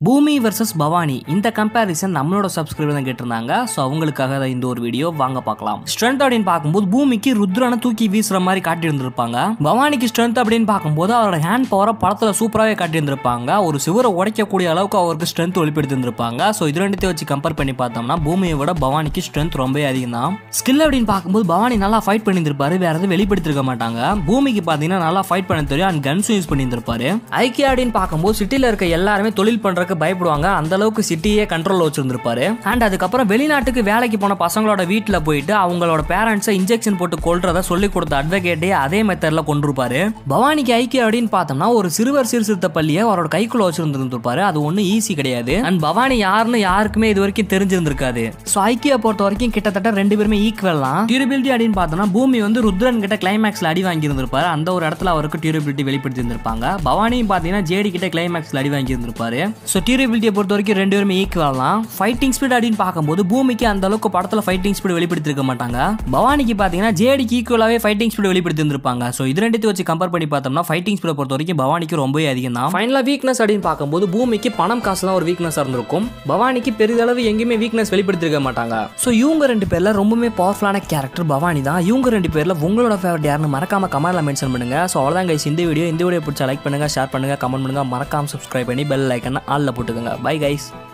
பூமி வர்சஸ் பவானி இந்த கம்பேரிசன் நம்மளோட சப்ஸ்கிரைபர் தான் கேட்டிருந்தாங்க ஸோ அவங்களுக்காக தான் இந்த ஒரு வீடியோ வாங்க பார்க்கலாம் ஸ்ட்ரென்த் அப்படின்னு பார்க்கும்போது பூமிக்கு ருத்ரனை தூக்கி வீசுற மாதிரி காட்டியிருந்திருப்பாங்க பவானிக்கு ஸ்ட்ரென்த் அப்படின்னு பார்க்கும்போது அவரோட ஹேண்ட் பவரை படத்தில் சூப்பராகவே காட்டியிருந்திருப்பாங்க ஒரு சுவரை உடைக்கக்கூடிய அளவுக்கு அவருக்கு ஸ்ட்ரென்த் வெளிப்படுத்தியிருந்திருப்பாங்க ஸோ இது ரெண்டுத்தையும் வச்சு கம்பேர் பண்ணி பார்த்தோம்னா பூமியை விட பவானிக்கு ஸ்ட்ரென்த் ரொம்ப அதிகம் தான் ஸ்கில் அப்படின்னு பார்க்கும்போது பவானி நல்லா ஃபைட் பண்ணியிருந்திருப்பாரு வேற எதுவும் வெளிப்படுத்திருக்க மாட்டாங்க பூமிக்கு பார்த்தீங்கன்னா நல்லா ஃபைட் பண்ண தெரியும் அண்ட் கன்ஸும் யூஸ் பண்ணியிருந்திருப்பாரு ஐக்கியா அப்படின்னு பார்க்கும்போது சிட்டியில் இருக்க எல்லாருமே தொழில் பண்றதுக்கு பயப்படுவாங்க அந்த அளவுக்கு சிட்டியே கண்ட்ரோல் வச்சிருந்திருப்பாரு அண்ட் அதுக்கப்புறம் வெளிநாட்டுக்கு வேலைக்கு போன பசங்களோட வீட்டில் போயிட்டு அவங்களோட பேரண்ட்ஸை இன்ஜெக்ஷன் போட்டு கொல்றத சொல்லி கொடுத்த அட்வொகேட்டே அதே மெத்தட்ல கொண்டிருப்பாரு பவானிக்கு ஐக்கியா அப்படின்னு பார்த்தோம்னா ஒரு சிறுவர் சீர்திருத்த பள்ளியை அவரோட கைக்குள்ள வச்சிருந்திருப்பாரு அது ஒன்றும் ஈஸி கிடையாது அண்ட் பவானி யாருன்னு யாருக்குமே இது வரைக்கும் தெரிஞ்சிருந்திருக்காது ஸோ ஐக்கியா பொறுத்த வரைக்கும் கிட்டத்தட்ட ரெண்டு பேருமே ஈக்குவல் தான் டியூரபிலிட்டி அப்படின்னு பார்த்தோம்னா பூமி வந்து ருத்ரன் கிட்ட கிளைமேக்ஸ்ல அடி வாங்கியிருந்திருப்பாரு அந்த ஒரு இடத்துல அவருக்கு டியூரபிலிட்டி வெளிப்படுத்தி இருந்திருப்பாங்க பவானியும் பார்த்தீங்கன்னா ஜேடி கிட்ட கிளைமேக்ஸ்ல அடி வாங்கியிருந்திருப்பாரு ஸோ டியூரபிலிட்டியை பொறுத்த வரைக்கும் ரெண்டு பேருமே ஈக்குவல் தான் ஃபைட்டிங் ஸ்பீட் அப்படின்னு பார்க்கும்போது பூமிக்கு அந்த அளவுக்கு படத்தில் ஃபைட்டிங் ஸ்பீட் வெளிப்படுத்திருக்க மாட்டாங்க பவானிக்கு பார்த்தீங்கன்னா ஜேடிக்கு ஈக்குவலாகவே ஃபைட்டிங் ஸ்பீட் வெளிப்படுத்தி இருந்திருப்பாங்க ஸோ இது ரெண்டுத்தையும் வச்சு கம்பேர் பண்ணி பார்த்தோம்னா ஃபைட்டிங் ஸ்பீடை பொறுத்த வரைக்கும் பவானிக்கு ரொம்பவே அதிகம் தான் ஃபைனலாக வீக்னஸ் அப்படின்னு பார்க்கும்போது பூமிக்கு பணம் காசு தான் ஒரு வீக்னஸாக இருந்திருக்கும் பவானிக்கு பெரிதளவு எங்கேயுமே வீக்னஸ் வெளிப்படுத்திருக்க மாட்டாங்க ஸோ இவங்க ரெண்டு பேர்ல ரொம்பவே பவர்ஃபுல்லான கேரக்டர் பவானி தான் இவங்க ரெண்டு பேர்ல உங்களோட ஃபேவரட் யாருன்னு மறக்காம கமெண்ட்ல மென்ஷன் பண்ணுங்க ஸோ அவ்வளோதான் guys இந்த வீடியோ இந்த வீடியோ பிடிச்சா லைக் பண்ணுங்க ஷேர் பண்ணுங்க கமெண்ட் பண்ணுங்க மறக்காம சப்ஸ்கிரைப் பண்ணி பெல் ஐக்கன் ஆல்ல போட்டுக்கோங்க பை கைஸ்